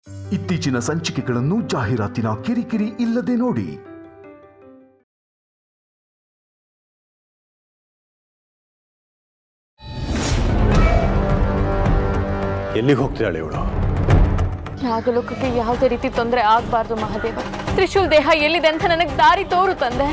ಇತ್ತೀಚಿನ ಸಂಚಿಕೆಗಳನ್ನು ಜಾಹೀರಾತಿನ ಕಿರಿಕಿರಿ ಇಲ್ಲದೆ ನೋಡಿ ಎಲ್ಲಿಗೆ ಹೋಗ್ತಿದ್ದಾಳೆ ಇವಳು ನಾಗಲೋಕಕ್ಕೆ ಯಾವುದೇ ರೀತಿ ತೊಂದರೆ ಆಗಬಾರ್ದು ಮಹಾದೇವ ತ್ರಿಶೂಲ್ ದೇಹ ಎಲ್ಲಿದೆ ಅಂತ ನನಗೆ ದಾರಿ ತೋರು ತಂದೆ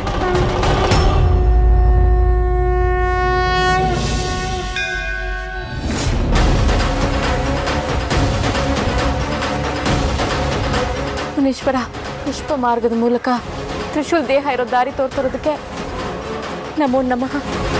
ಮುನೀಶ್ವರ ಪುಷ್ಪ ಮಾರ್ಗದ ಮೂಲಕ ತ್ರಿಶೂಲ್ ದೇಹ ಇರೋ ದಾರಿ ತೋರ್ತಿರೋದಕ್ಕೆ ನಮೋ ನಮಃ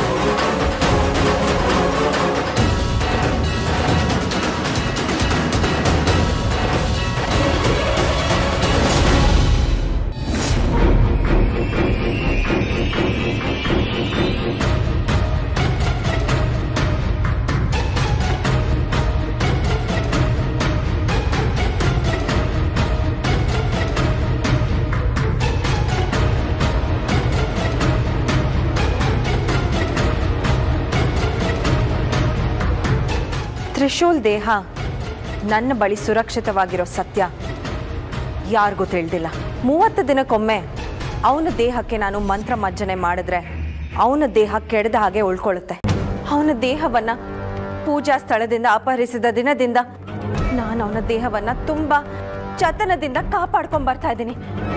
ತ್ರಿಶೂಲ್ ದೇಹ ನನ್ನ ಬಳಿ ಸುರಕ್ಷಿತವಾಗಿರೋ ಸತ್ಯ ಯಾರಿಗೂ ತಿಳಿದಿಲ್ಲ ಮೂವತ್ತು ದಿನಕ್ಕೊಮ್ಮೆ ಅವನ ದೇಹಕ್ಕೆ ನಾನು ಮಂತ್ರ ಮಜ್ಜನೆ ಮಾಡಿದ್ರೆ ಅವನ ದೇಹ ಕೆಡದ ಹಾಗೆ ಉಳ್ಕೊಳ್ಳುತ್ತೆ ಅವನ ದೇಹವನ್ನ ಪೂಜಾ ಸ್ಥಳದಿಂದ ಅಪಹರಿಸಿದ ದಿನದಿಂದ ನಾನು ಅವನ ದೇಹವನ್ನ ತುಂಬಾ ಜತನದಿಂದ ಕಾಪಾಡ್ಕೊಂಡ್ ಬರ್ತಾ ಇದ್ದೀನಿ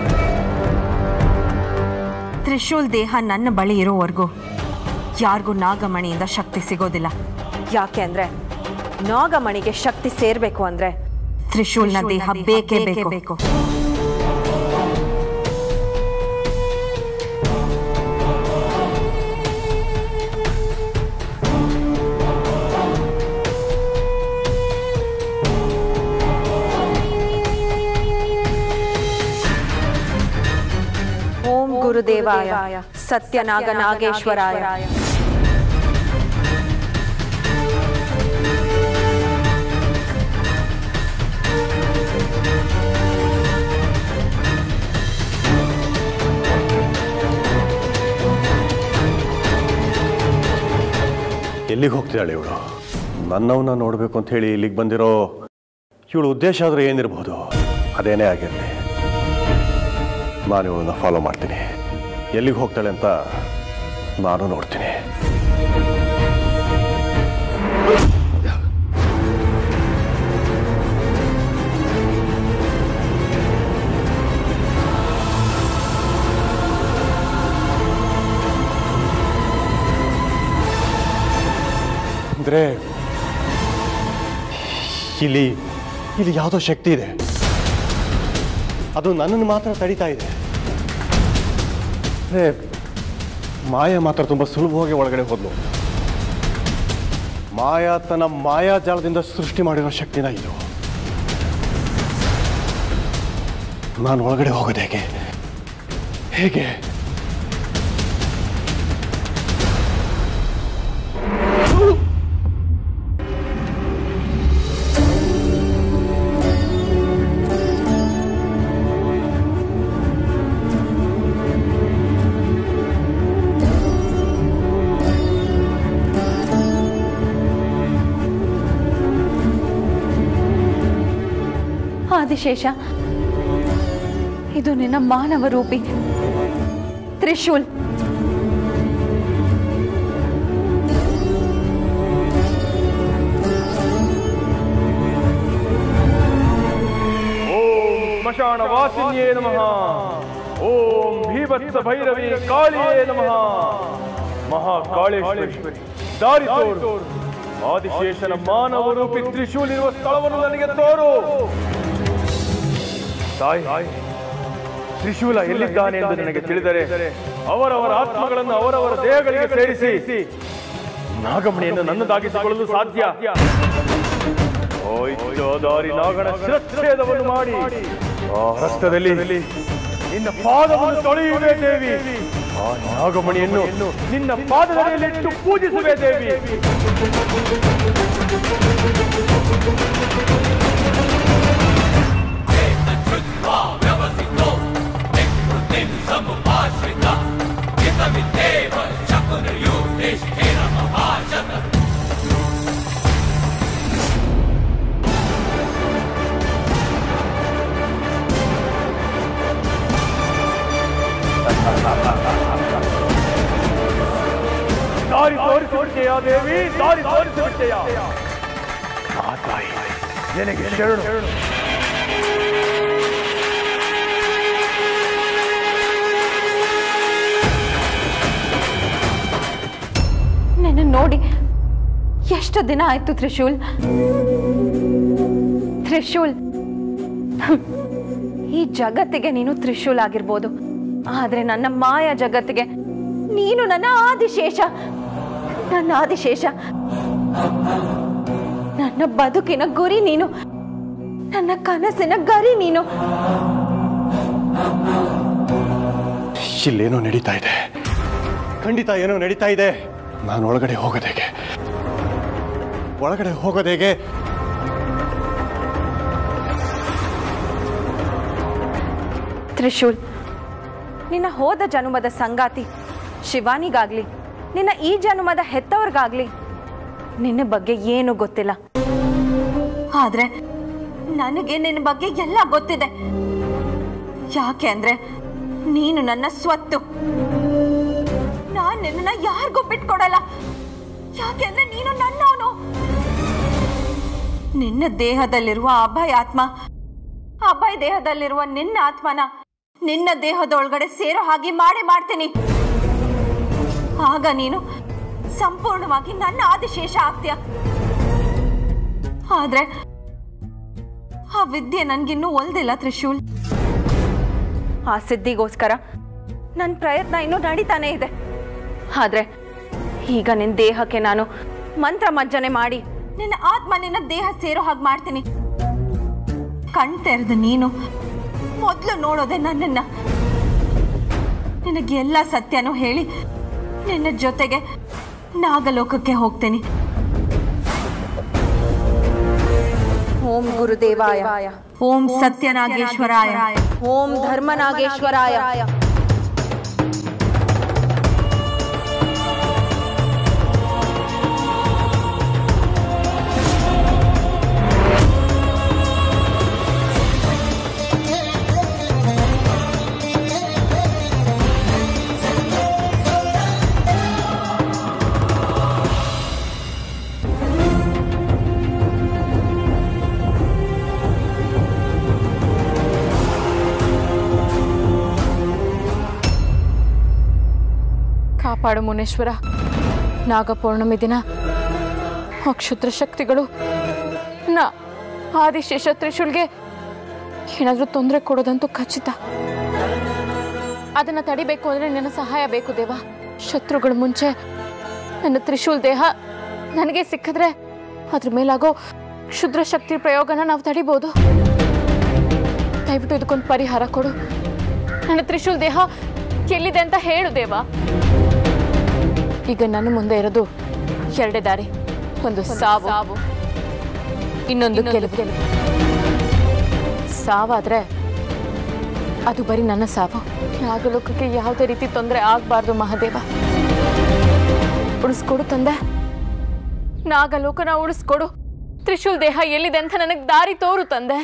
ತ್ರಿಶೂಲ್ ದೇಹ ನನ್ನ ಬಳಿ ಇರೋವರೆಗೂ ಯಾರಿಗೂ ನಾಗಮಣಿಯಿಂದ ಶಕ್ತಿ ಸಿಗೋದಿಲ್ಲ ಯಾಕೆ ಅಂದ್ರೆ ನಾಗಮಣಿಗೆ ಶಕ್ತಿ ಸೇರ್ಬೇಕು ಅಂದ್ರೆ ತ್ರಿಶೂಲ್ನ ದೇಹ ಬೇಕೇ ಬೇಕು ಓಂ ಗುರುದೇವಾಯ ಸತ್ಯನಾಗ ನಾಗೇಶ್ವರಾಯ ಎಲ್ಲಿಗೆ ಹೋಗ್ತಿದ್ದಾಳೆ ಇವಳು ನನ್ನವನ್ನ ನೋಡಬೇಕು ಅಂತ ಹೇಳಿ ಇಲ್ಲಿಗೆ ಬಂದಿರೋ ಇವಳು ಉದ್ದೇಶ ಆದರೆ ಏನಿರ್ಬೋದು ಅದೇನೇ ಆಗಿರಲಿ ನಾನು ಇವಳನ್ನ ಫಾಲೋ ಮಾಡ್ತೀನಿ ಎಲ್ಲಿಗೆ ಹೋಗ್ತಾಳೆ ಅಂತ ನಾನು ನೋಡ್ತೀನಿ ಅಂದರೆ ಇಲ್ಲಿ ಇಲ್ಲಿ ಯಾವುದೋ ಶಕ್ತಿ ಇದೆ ಅದು ನನ್ನನ್ನು ಮಾತ್ರ ತಡಿತಾ ಇದೆ ಅಂದರೆ ಮಾಯಾ ಮಾತ್ರ ತುಂಬ ಸುಲಭವಾಗಿ ಒಳಗಡೆ ಹೋದ್ಲು ಮಾಯಾ ತನ್ನ ಮಾಯಾಜಾಲದಿಂದ ಸೃಷ್ಟಿ ಮಾಡಿರೋ ಶಕ್ತಿನ ಇದು ನಾನು ಒಳಗಡೆ ಹೋಗೋದು ಹೇಗೆ ಹೇಗೆ ಆದಿಶೇಷ ಇದು ನಿನ್ನ ಮಾನವ ರೂಪಿ ತ್ರಿಶೂಲ್ ಓಂ ಸ್ಮಶಾನ ವಾಸಿನ್ಯೇ ನಮಃ ಓಂ ಭೀಭತ್ಸ ಭೈರವಿ ಕಾಳಿಯೇ ನಮಃ ಮಹಾಕಾಳೇಶ್ವರಿ ದಾರಿ ತೋರು ಆದಿಶೇಷನ ಮಾನವ ರೂಪಿ ತ್ರಿಶೂಲ್ ಇರುವ ಸ್ಥಳವನ್ನು ನನಗೆ ತೋರು ತಾಯಿ ತ್ರಿಶೂಲ ಎಲ್ಲಿದ್ದಾನೆ ಎಂದು ನನಗೆ ತಿಳಿದರೆ ಅವರವರ ಆತ್ಮಗಳನ್ನು ಅವರವರ ದೇಹಗಳಿಗೆ ಸೇರಿಸಿ ನಾಗಮಣಿಯನ್ನು ನನ್ನದಾಗಿಸಿಕೊಳ್ಳಲು ಸಾಧ್ಯ ದಾರಿ ನಾಗಣ ಶಿರಚ್ಛೇದವನ್ನು ಮಾಡಿ ಆ ರಕ್ತದಲ್ಲಿ ನಿನ್ನ ಪಾದವನ್ನು ತೊಳೆಯುವೆ ದೇವಿ ಆ ನಾಗಮಣಿಯನ್ನು ನಿನ್ನ ಪಾದದ ಮೇಲಿಟ್ಟು ಪೂಜಿಸುವೆ ದೇವಿ ತೋರಿಸಿಬಿಟ್ಟೆಯ ದೇವಿ ದಾರಿ ತೋರಿಸಿಬಿಟ್ಟೆಯ ಆ ತಾಯಿ ನಿನಗೆ ಶರಣು ನಿನ್ನ ನೋಡಿ ಎಷ್ಟು ದಿನ ಆಯ್ತು ತ್ರಿಶೂಲ್ ತ್ರಿಶೂಲ್ ಹ್ಮ್. ಈ ಜಗತ್ತಿಗೆ ನೀನು ತ್ರಿಶೂಲ್ ಆಗಿರ್ಬೋದು ಆದ್ರೆ ನನ್ನ ಮಾಯ ಜಗತ್ತಿಗೆ ನೀನು ನನ್ನ ಆದಿಶೇಷ ನನ್ನ ಆದಿಶೇಷ ನನ್ನ ಬದುಕಿನ ಗುರಿ ನೀನು ನನ್ನ ಕನಸಿನ ಗರಿ ನೀನು ಇಲ್ಲೇನೋ ನಡೀತಾ ಇದೆ ಖಂಡಿತ ಏನೋ ನಡೀತಾ ಇದೆ ನಾನು ಒಳಗಡೆ ಹೋಗೋದು ಹೇಗೆ ಒಳಗಡೆ ಹೋಗೋದು ಹೇಗೆ ತ್ರಿಶೂಲ್ ನಿನ್ನ ಹೋದ ಜನುಮದ ಸಂಗಾತಿ ಶಿವಾನಿಗಾಗ್ಲಿ ನಿನ್ನ ಈ ಜನುಮದ ಹೆತ್ತವ್ರಿಗಾಗ್ಲಿ ನಿನ್ನ ಬಗ್ಗೆ ಏನು ಗೊತ್ತಿಲ್ಲ ಆದ್ರೆ ನನಗೆ ನಿನ್ನ ಬಗ್ಗೆ ಎಲ್ಲ ಗೊತ್ತಿದೆ ಯಾಕೆ ಅಂದ್ರೆ ನೀನು ನನ್ನ ಸ್ವತ್ತು ನಾನ್ ನಿನ್ನ ಯಾರಿಗೂ ಬಿಟ್ಕೊಡಲ್ಲ ಯಾಕೆ ಅಂದ್ರೆ ನೀನು ನನ್ನವನು ನಿನ್ನ ದೇಹದಲ್ಲಿರುವ ಅಭಯ ಆತ್ಮ ಅಭಯ್ ದೇಹದಲ್ಲಿರುವ ನಿನ್ನ ಆತ್ಮನ ನಿನ್ನ ದೇಹದೊಳಗಡೆ ಸೇರೋ ಹಾಗೆ ಮಾಡಿ ಮಾಡ್ತೀನಿ ಆಗ ನೀನು ಸಂಪೂರ್ಣವಾಗಿ ನನ್ನ ಆದಿಶೇಷ ಆಗ್ತೀಯ ಆದ್ರೆ ಆ ವಿದ್ಯೆ ನನ್ಗಿನ್ನೂ ಒಲ್ದಿಲ್ಲ ತ್ರಿಶೂಲ್ ಆ ಸಿದ್ಧಿಗೋಸ್ಕರ ನನ್ನ ಪ್ರಯತ್ನ ಇನ್ನೂ ನಡೀತಾನೆ ಇದೆ ಆದ್ರೆ ಈಗ ನಿನ್ನ ದೇಹಕ್ಕೆ ನಾನು ಮಂತ್ರ ಮಜ್ಜನೆ ಮಾಡಿ ನಿನ್ನ ಆತ್ಮ ನಿನ್ನ ದೇಹ ಸೇರೋ ಹಾಗೆ ಮಾಡ್ತೀನಿ ಕಣ್ ತೆರೆದು ನೀನು ಮೊದಲು ನೋಡೋದೆ ನನ್ನನ್ನ ನಿನಗೆ ಎಲ್ಲ ಸತ್ಯನೂ ಹೇಳಿ ನಿನ್ನ ಜೊತೆಗೆ ನಾಗಲೋಕಕ್ಕೆ ಹೋಗ್ತೇನೆ ಓಂ ಗುರುದೇವಾಯ ಓಂ ಸತ್ಯನಾಗೇಶ್ವರಾಯ ಓಂ ಧರ್ಮನಾಗೇಶ್ವರಾಯ ಕಾಪಾಡು ಮುನೇಶ್ವರ ನಾಗಪೌರ್ಣಮಿ ದಿನ ಆ ಕ್ಷುದ್ರ ಶಕ್ತಿಗಳು ನಾ ಆದಿಶೇಷ ತ್ರಿಶೂಲ್ಗೆ ಏನಾದರೂ ತೊಂದರೆ ಕೊಡೋದಂತೂ ಖಚಿತ ಅದನ್ನ ತಡಿಬೇಕು ಅಂದ್ರೆ ನನ್ನ ಸಹಾಯ ಬೇಕು ದೇವ ಶತ್ರುಗಳ ಮುಂಚೆ ನನ್ನ ತ್ರಿಶೂಲ್ ದೇಹ ನನಗೆ ಸಿಕ್ಕಿದ್ರೆ ಅದ್ರ ಮೇಲಾಗೋ ಕ್ಷುದ್ರ ಶಕ್ತಿ ಪ್ರಯೋಗನ ನಾವು ತಡಿಬೋದು ದಯವಿಟ್ಟು ಇದಕ್ಕೊಂದು ಪರಿಹಾರ ಕೊಡು ನನ್ನ ತ್ರಿಶೂಲ್ ದೇಹ ಎಲ್ಲಿದೆ ಅಂತ ಹೇಳು ದೇವ ಈಗ ನನ್ನ ಮುಂದೆ ಇರೋದು ಎರಡೇ ದಾರಿ ಒಂದು ಸಾವು ಸಾವು ಇನ್ನೊಂದು ಗೆಲುವು ಸಾವಾದ್ರೆ ಅದು ಬರೀ ನನ್ನ ಸಾವು ನಾಗಲೋಕಕ್ಕೆ ಯಾವುದೇ ರೀತಿ ತೊಂದರೆ ಆಗಬಾರ್ದು ಮಹಾದೇವ ಉಳಿಸ್ಕೊಡು ತಂದೆ ನಾಗಲೋಕನ ಉಳಿಸ್ಕೊಡು ತ್ರಿಶೂಲ್ ದೇಹ ಎಲ್ಲಿದೆ ಅಂತ ನನಗೆ ದಾರಿ ತೋರು ತಂದೆ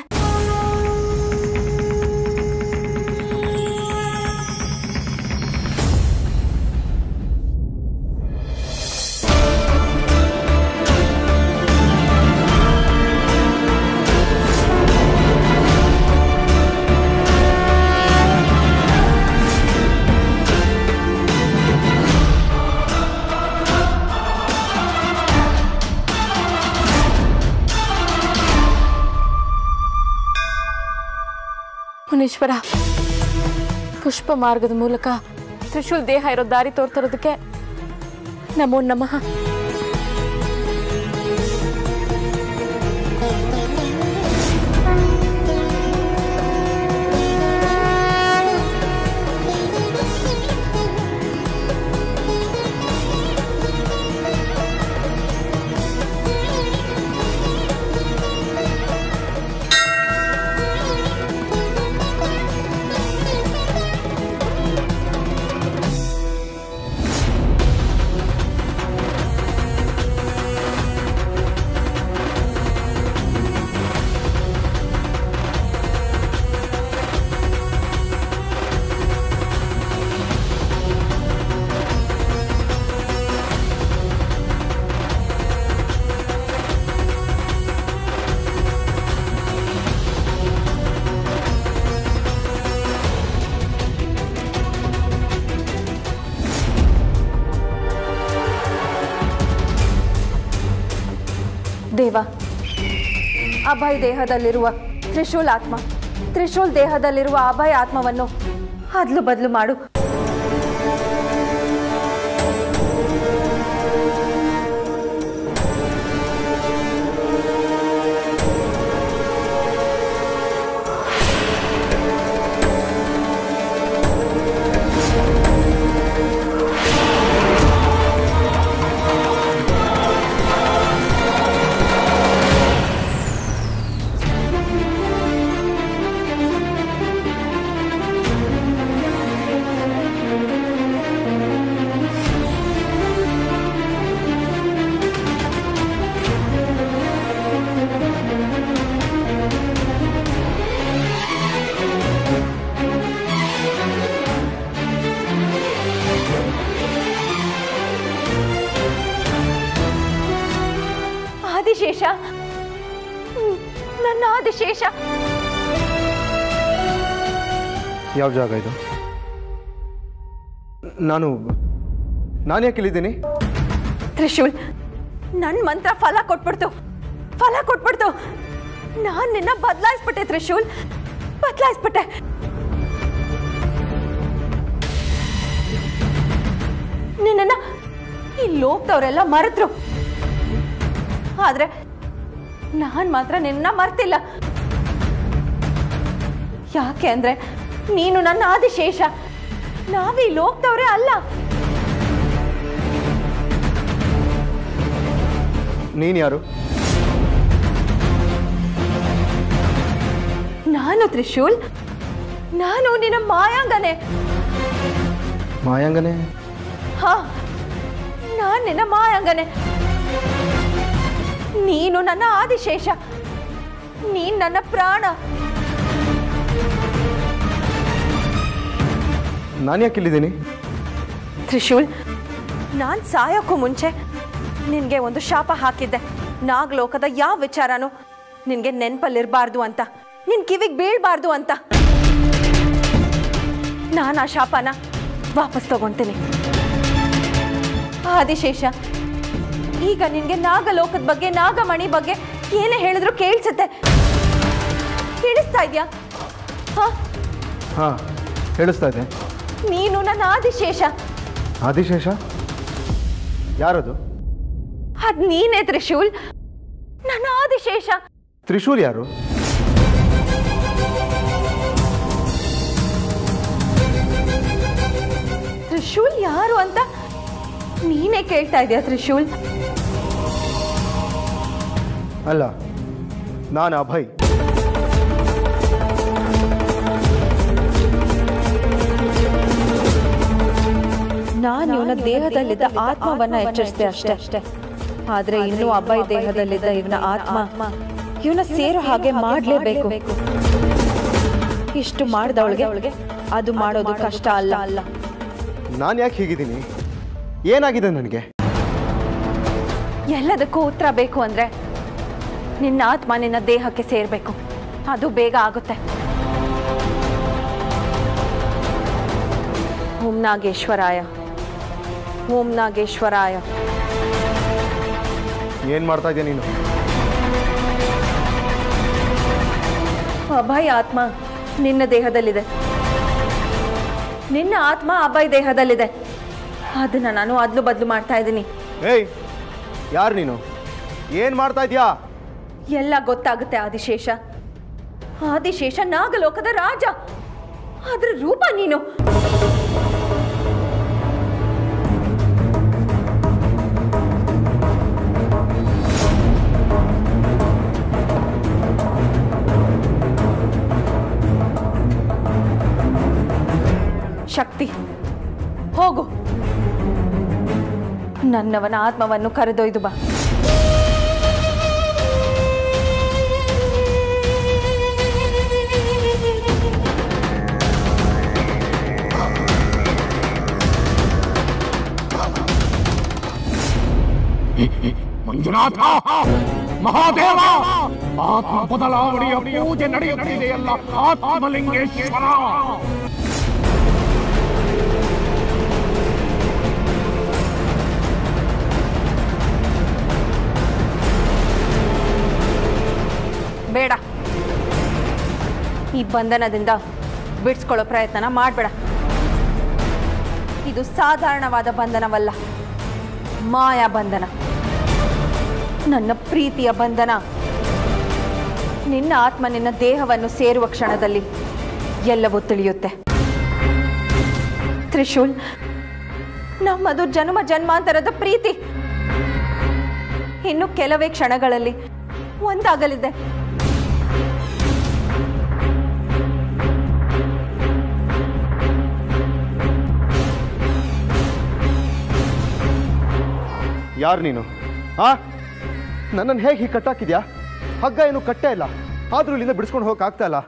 ಮುನೀಶ್ವರ ಪುಷ್ಪ ಮಾರ್ಗದ ಮೂಲಕ ತ್ರಿಶೂಲ್ ದೇಹ ಇರೋ ದಾರಿ ತೋರ್ತಿರೋದಕ್ಕೆ ನಮೋ ನಮಃ ಅಭಯ್ ದೇಹದಲ್ಲಿರುವ ತ್ರಿಶೂಲ್ ಆತ್ಮ ತ್ರಿಶೂಲ್ ದೇಹದಲ್ಲಿರುವ ಅಭಯ್ ಆತ್ಮವನ್ನು ಅದ್ಲು ಬದಲು ಮಾಡು ಆದಿಶೇಷ ಹ್ಮ್, ನನ್ನ ಆದಿಶೇಷ ಯಾವ ಜಾಗ ಇದು ನಾನು ನಾನು ಯಾಕೆ ಇಲ್ಲಿದ್ದೀನಿ ತ್ರಿಶೂಲ್ ನನ್ನ ಮಂತ್ರ ಫಲ ಕೊಟ್ಬಿಡ್ತು ಫಲ ಕೊಟ್ಬಿಡ್ತು ನಾನು ನಿನ್ನ ಬದಲಾಯಿಸ್ಬಿಟ್ಟೆ ತ್ರಿಶೂಲ್ ಬದಲಾಯಿಸ್ಬಿಟ್ಟೆ ನಿನ್ನ ಈ ಲೋಕದವರೆಲ್ಲ ಮರೆತ್ರು ಆದ್ರೆ ನಾನ್ ಮಾತ್ರ ನಿನ್ನ ಮರ್ತಿಲ್ಲ ಯಾಕೆ ಅಂದ್ರೆ ನೀನು ನನ್ನ ಆದಿಶೇಷ ನಾವೀ ಲೋಕದವರೇ ಅಲ್ಲ ನೀನು ಯಾರು ನಾನು ತ್ರಿಶೂಲ್ ನಾನು ನಿನ್ನ ಮಾಯಾಂಗನೆ ಮಾಯಾಂಗನೇ ಹಾ ನಾನು ನಿನ್ನ ಮಾಯಾಂಗನೆ ನೀನು ನನ್ನ ಆದಿಶೇಷ ನೀನ್ ನನ್ನ ಪ್ರಾಣ ನಾನು ಯಾಕೆ ಇಲ್ಲಿದ್ದೀನಿ ತ್ರಿಶೂಲ್ ನಾನ್ ಸಾಯೋಕ್ಕೂ ಮುಂಚೆ ನಿನ್ಗೆ ಒಂದು ಶಾಪ ಹಾಕಿದ್ದೆ ನಾಗ್ಲೋಕದ ಯಾವ ವಿಚಾರನೂ ನಿನ್ಗೆ ನೆನ್ಪಲ್ಲಿರಬಾರ್ದು ಅಂತ ನಿನ್ ಕಿವಿಗೆ ಬೀಳ್ಬಾರ್ದು ಅಂತ ನಾನು ಆ ಶಾಪನ ವಾಪಸ್ ತಗೊಂತೀನಿ ಆದಿಶೇಷ ಈಗ ನಿನ್ಗೆ ನಾಗಲೋಕದ ಬಗ್ಗೆ ನಾಗಮಣಿ ಬಗ್ಗೆ ಏನೇ ಹೇಳಿದ್ರು ಕೇಳಿಸುತ್ತೆ ಕೇಳಿಸ್ತಾ ಇದ್ಯಾ ಹಾ ಹಾಂ ಹೇಳಿಸ್ತಾ ಇದೆ ನೀನು ನನ್ನ ಆದಿಶೇಷ ಆದಿಶೇಷ ಯಾರದು ಅದ್ ನೀನೇ ತ್ರಿಶೂಲ್ ನನ್ನ ಆದಿಶೇಷ ತ್ರಿಶೂಲ್ ಯಾರು ತ್ರಿಶೂಲ್ ಯಾರು ಅಂತ ನೀನೇ ಕೇಳ್ತಾ ಇದೀಯ ತ್ರಿಶೂಲ್ ಅಲ್ಲ ನಾನು ಅಭಯ್ ನಾನು ಇವನ ದೇಹದಲ್ಲಿದ್ದ ಆತ್ಮವನ್ನ ಎಚ್ಚರಿಸಿದೆ ಅಷ್ಟೇ ಅಷ್ಟೇ ಆದ್ರೆ ಇನ್ನು ಅಭಯ್ ದೇಹದಲ್ಲಿದ್ದ ಇವನ ಆತ್ಮ ಇವನ ಸೇರೋ ಹಾಗೆ ಮಾಡ್ಲೇಬೇಕು ಇಷ್ಟು ಮಾಡಿದವಳಿಗೆ ಅದು ಮಾಡೋದು ಕಷ್ಟ ಅಲ್ಲ ಅಲ್ಲ ನಾನು ಯಾಕೆ ಹೀಗಿದ್ದೀನಿ ಏನಾಗಿದೆ ನನಗೆ ಎಲ್ಲದಕ್ಕೂ ಉತ್ತರ ಬೇಕು ಅಂದ್ರೆ ನಿನ್ನ ಆತ್ಮ ನಿನ್ನ ದೇಹಕ್ಕೆ ಸೇರ್ಬೇಕು ಅದು ಬೇಗ ಆಗುತ್ತೆ ಓಂ ನಾಗೇಶ್ವರಾಯ ಓಂ ನಾಗೇಶ್ವರಾಯ ಏನು ಮಾಡ್ತಾ ಇದೆಯಾ ನೀನು ಅಭಯ್ ಆತ್ಮ ನಿನ್ನ ದೇಹದಲ್ಲಿದೆ ನಿನ್ನ ಆತ್ಮ ಅಭಯ್ ದೇಹದಲ್ಲಿದೆ ಅದನ್ನ ನಾನು ಅದ್ಲು ಬದ್ಲು ಮಾಡ್ತಾ ಇದ್ದೀನಿ ಏಯ್ ಯಾರು ನೀನು ಏನು ಮಾಡ್ತಾ ಇದೀಯಾ ಎಲ್ಲ ಗೊತ್ತಾಗುತ್ತೆ ಆದಿಶೇಷ ಆದಿಶೇಷ ನಾಗಲೋಕದ ರಾಜ ಅದ್ರ ರೂಪ ನೀನು ಶಕ್ತಿ ಹೋಗು ನನ್ನವನ ಆತ್ಮವನ್ನು ಕರೆದೊಯ್ದು ಬಾ ಮಂಜುನಾಥ ಮಹಾದೇವ ಆತ್ಮ ಬದಲಾವಣೆಯ ಪೂಜೆ ನಡೆಯುತ್ತಿದೆಯಲ್ಲ ಆತ್ಮಲಿಂಗೇಶ್ವರ ಬೇಡ ಈ ಬಂಧನದಿಂದ ಬಿಡಿಸ್ಕೊಳ್ಳೋ ಪ್ರಯತ್ನನ ಮಾಡಬೇಡ ಇದು ಸಾಧಾರಣವಾದ ಬಂಧನವಲ್ಲ ಮಾಯಾ ಬಂಧನ ನನ್ನ ಪ್ರೀತಿಯ ಬಂಧನ ನಿನ್ನ ಆತ್ಮ ನಿನ್ನ ದೇಹವನ್ನು ಸೇರುವ ಕ್ಷಣದಲ್ಲಿ ಎಲ್ಲವೂ ತಿಳಿಯುತ್ತೆ ತ್ರಿಶೂಲ್ ನಮ್ಮದು ಜನ್ಮ ಜನ್ಮಾಂತರದ ಪ್ರೀತಿ ಇನ್ನು ಕೆಲವೇ ಕ್ಷಣಗಳಲ್ಲಿ ಒಂದಾಗಲಿದೆ ಯಾರು ನೀನು ಆ ನನ್ನನ್ನು ಹೇಗೆ ಹೀಗೆ ಕಟ್ಟಾಕಿದ್ಯಾ ಹಗ್ಗ ಏನು ಕಟ್ಟೇ ಇಲ್ಲ ಆದ್ರೂ ಇಲ್ಲಿಂದ ಬಿಡಿಸ್ಕೊಂಡು ಹೋಗಕ್ ಆಗ್ತಾ ಇಲ್ಲ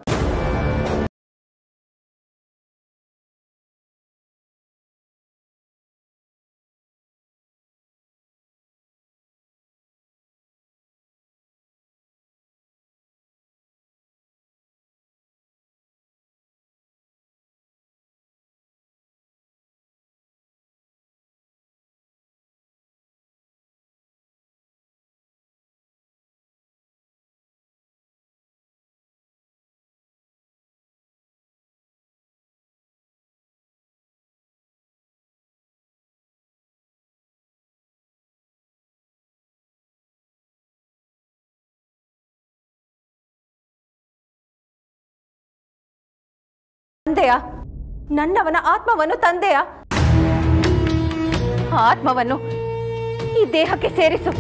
ತಂದೆಯ ನನ್ನವನ ಆತ್ಮವನ್ನು ತಂದೆಯ ಆ ಆತ್ಮವನ್ನು ಈ ದೇಹಕ್ಕೆ ಸೇರಿಸು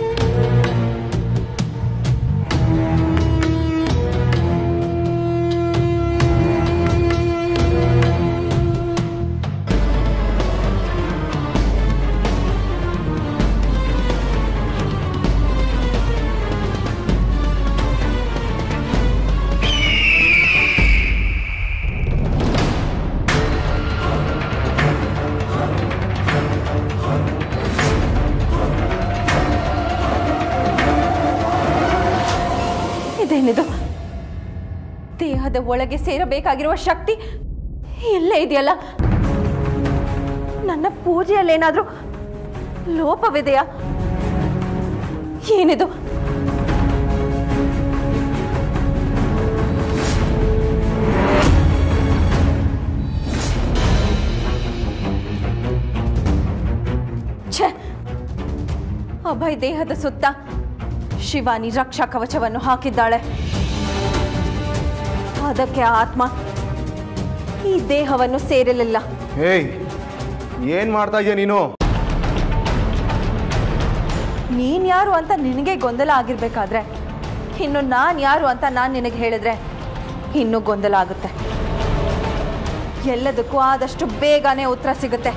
ಇದೇನಿದು ದೇಹದ ಒಳಗೆ ಸೇರಬೇಕಾಗಿರುವ ಶಕ್ತಿ ಇಲ್ಲೇ ಇದೆಯಲ್ಲ ನನ್ನ ಪೂಜೆಯಲ್ಲೇನಾದ್ರೂ ಲೋಪವಿದೆಯಾ ಏನಿದು ಛೆ ಅಭಯ್ ದೇಹದ ಸುತ್ತ ಶಿವಾನಿ ರಕ್ಷಾ ಕವಚವನ್ನು ಹಾಕಿದ್ದಾಳೆ ಅದಕ್ಕೆ ಆ ಆತ್ಮ ಈ ದೇಹವನ್ನು ಸೇರಲಿಲ್ಲ ಹೇಯ್ ಏನ್ ಮಾಡ್ತಾ ಇದೀಯ ನೀನು ನೀನ್ ಯಾರು ಅಂತ ನಿನಗೆ ಗೊಂದಲ ಆಗಿರ್ಬೇಕಾದ್ರೆ ಇನ್ನು ನಾನು ಯಾರು ಅಂತ ನಾನು ನಿನಗೆ ಹೇಳಿದ್ರೆ ಇನ್ನೂ ಗೊಂದಲ ಆಗುತ್ತೆ ಎಲ್ಲದಕ್ಕೂ ಆದಷ್ಟು ಬೇಗನೆ ಉತ್ತರ ಸಿಗುತ್ತೆ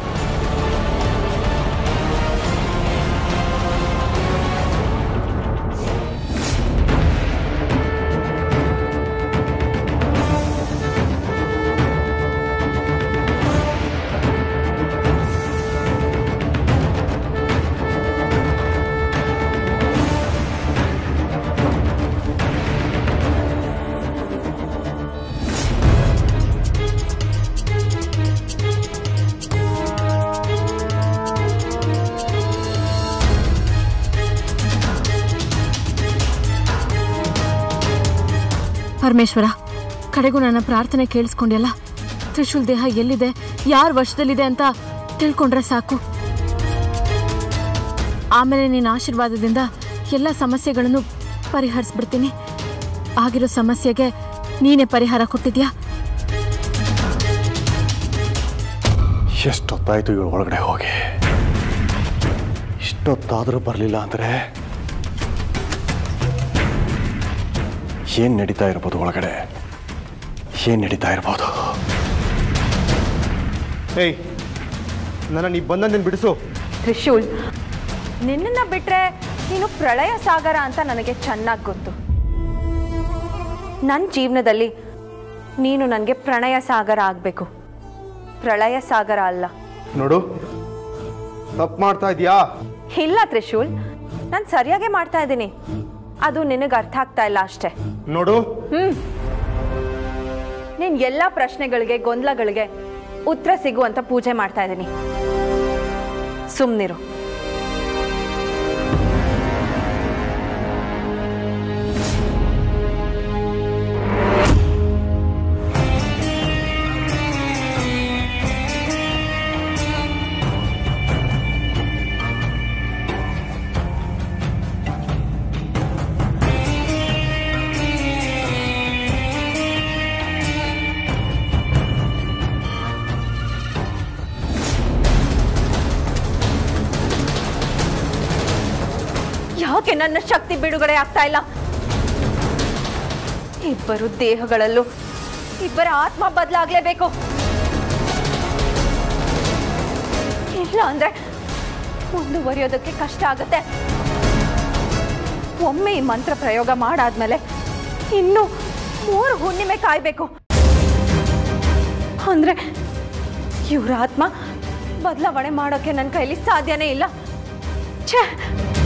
ಪರಮೇಶ್ವರ ಕಡೆಗೂ ನನ್ನ ಪ್ರಾರ್ಥನೆ ಕೇಳಿಸ್ಕೊಂಡ್ಯಲ್ಲ ತ್ರಿಶೂಲ್ ದೇಹ ಎಲ್ಲಿದೆ ಯಾರ ವಶದಲ್ಲಿದೆ ಅಂತ ತಿಳ್ಕೊಂಡ್ರೆ ಸಾಕು ಆಮೇಲೆ ನಿನ್ನ ಆಶೀರ್ವಾದದಿಂದ ಎಲ್ಲ ಸಮಸ್ಯೆಗಳನ್ನು ಪರಿಹರಿಸ್ಬಿಡ್ತೀನಿ ಆಗಿರೋ ಸಮಸ್ಯೆಗೆ ನೀನೇ ಪರಿಹಾರ ಕೊಟ್ಟಿದ್ಯಾ ಎಷ್ಟೊತ್ತಾಯ್ತು ಇವಳು ಒಳಗಡೆ ಹೋಗಿ ಇಷ್ಟೊತ್ತಾದರೂ ಬರಲಿಲ್ಲ ಅಂದರೆ ಏನು ನಡೀತಾ ಇರ್ಬೋದು ಒಳಗಡೆ ಏನು ನಡೀತಾ ಇರ್ಬೋದು ಹೇಯ್ ನನ್ನ ನೀ ಬಂದಂದೇನು ಬಿಡಿಸು ತ್ರಿಶೂಲ್ ನಿನ್ನನ್ನ ಬಿಟ್ರೆ ನೀನು ಪ್ರಳಯ ಸಾಗರ ಅಂತ ನನಗೆ ಚೆನ್ನಾಗಿ ಗೊತ್ತು ನನ್ನ ಜೀವನದಲ್ಲಿ ನೀನು ನನಗೆ ಪ್ರಣಯ ಸಾಗರ ಆಗಬೇಕು ಪ್ರಳಯ ಸಾಗರ ಅಲ್ಲ ನೋಡು ತಪ್ಪು ಮಾಡ್ತಾ ಇದೀಯಾ ಇಲ್ಲ ತ್ರಿಶೂಲ್ ನಾನು ಸರಿಯಾಗೇ ಮಾಡ್ತಾ ಇದ್ದೀನಿ ಅದು ನಿನಗೆ ಅರ್ಥ ಆಗ್ತಾ ಇಲ್ಲ ಅಷ್ಟೇ ನೋಡು ನೀನ್ ಎಲ್ಲ ಪ್ರಶ್ನೆಗಳಿಗೆ ಗೊಂದಲಗಳಿಗೆ ಉತ್ತರ ಸಿಗುವಂತ ಪೂಜೆ ಮಾಡ್ತಾ ಇದ್ದೀನಿ ಸುಮ್ನಿರು ಯಾಕೆ ನನ್ನ ಶಕ್ತಿ ಬಿಡುಗಡೆ ಆಗ್ತಾ ಇಲ್ಲ ಇಬ್ಬರು ದೇಹಗಳಲ್ಲೂ ಇಬ್ಬರ ಆತ್ಮ ಬದಲಾಗ್ಲೇಬೇಕು ಇಲ್ಲ ಅಂದ್ರೆ ಮುಂದುವರಿಯೋದಕ್ಕೆ ಕಷ್ಟ ಆಗುತ್ತೆ ಒಮ್ಮೆ ಈ ಮಂತ್ರ ಪ್ರಯೋಗ ಮಾಡಾದ್ಮೇಲೆ ಇನ್ನು ಮೂರು ಹುಣ್ಣಿಮೆ ಕಾಯ್ಬೇಕು ಅಂದ್ರೆ ಇವ್ರ ಆತ್ಮ ಬದಲಾವಣೆ ಮಾಡೋಕೆ ನನ್ನ ಕೈಲಿ ಸಾಧ್ಯನೇ ಇಲ್ಲ ಛೇ